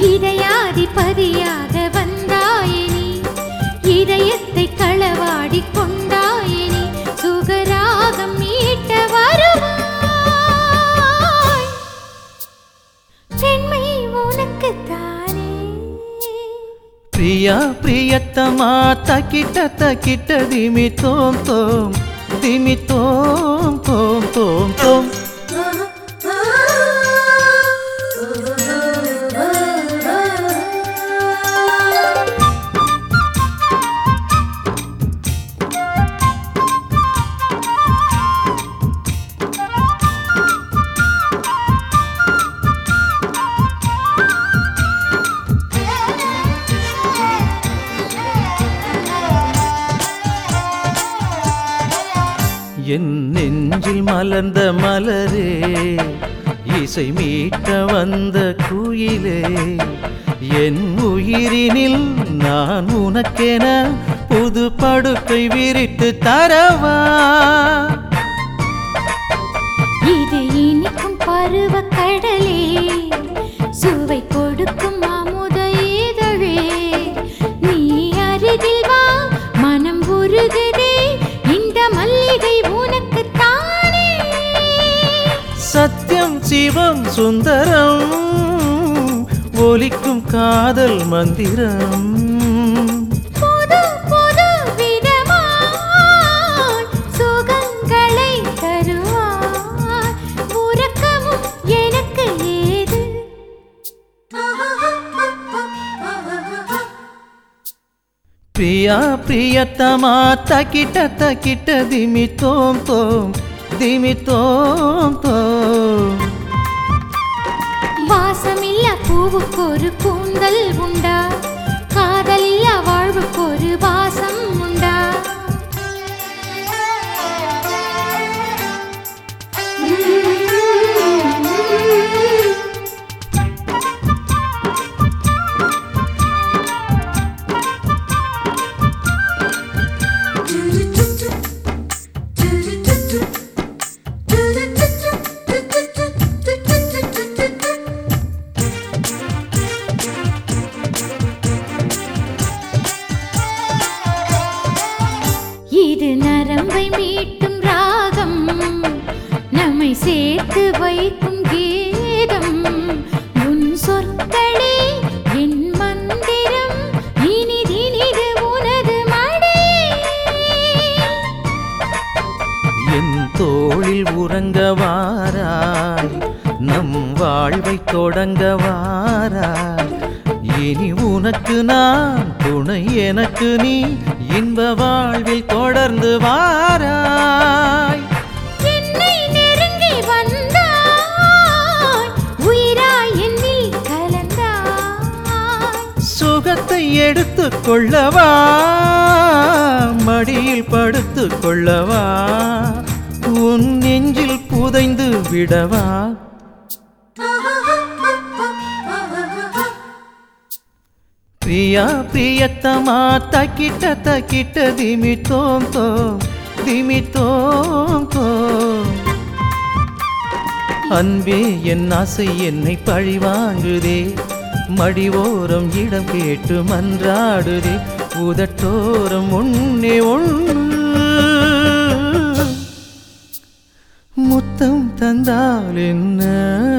இதயாதிபதியாக வந்தாயினி இதயத்தை களவாடி கொண்டாயினி சுகராகம் மீட்ட வருவாய் பெண்மை உனக்குத்தானே ಪ್ರಿಯ ಪ್ರಿಯತಮ ತಕಿಟ ತಕಿಟ ದಿಮಿ ತೋಂ ತೋಂ ದಿಮಿ ತೋಂ ತೋಂ ತೋಂ ತೋಂ என் நெஞ்சில் மலர்ந்த மலரே இசை மீட்ட வந்த குயிலே என் உயிரினில் நான் உனக்கென புது படுக்கை விரித்து தரவா இது இனிக்கும் பருவ கடலே சுவை கொடுக்கும் அமுத இதழே நீ அருகில் வா மனம் உருகுதே இந்த மல்லிகை உனக்கு தானே சத்தியம் சிவம் சுந்தரம் ஒலிக்கும் காதல் மந்திரம் புது புது விதமாய் சுகங்களை தருவாய் உறக்கமும் எனக்கு ஏது ಪ್ರಿಯ ಪ್ರಿಯತಮ ತಕಿಟ ತಕಿಟ ದಿಮಿ ತೋಂ ತೋಂ ದಿಮಿ ತೋಂ ತೋಂ வாசமில்ல பூவுக்கு ஒரு கூந்தல் உண்டா காதலில்ல வாழ்வுக்கு ஒரு வாசம் உண்டா இது நரம்பை மீட்டும் ராகம் நம்மை சேர்த்து வைக்கும் கீதம் உன் சொற்களே என் மந்திரம் இனிதினிது உனது மடி என் தோளில் உறங்க வாராய் நம் வாழ்வை தொடங்க வாராய் இனி உனக்கு நான் துணை எனக்கு நீ இன்ப வாழ்வில் தொடர்ந்து வாராய் என்னை நெருங்கி வந்தாய் உயிராய் என்னில் கலந்தாய் சுகத்தை எடுத்து கொள்ளவா மடியில் படுத்து கொள்ளவா உன் நெஞ்சில் புதைந்து விடவா ಪ್ರಿಯ ಪ್ರಿಯತಮ ತಕಿಟ ತಕಿಟ ದಿಮಿ ತೋಂ ತೋಂ ದಿಮಿ தோம் தோம் அன்பே என் ஆசை என்னை பழிவாங்குதே மடிவோரம் இடம் கேட்டு மன்றாடுதே உதட்டோரம் ஒன்னே ஒன்று முத்தம் தந்தால் என்ன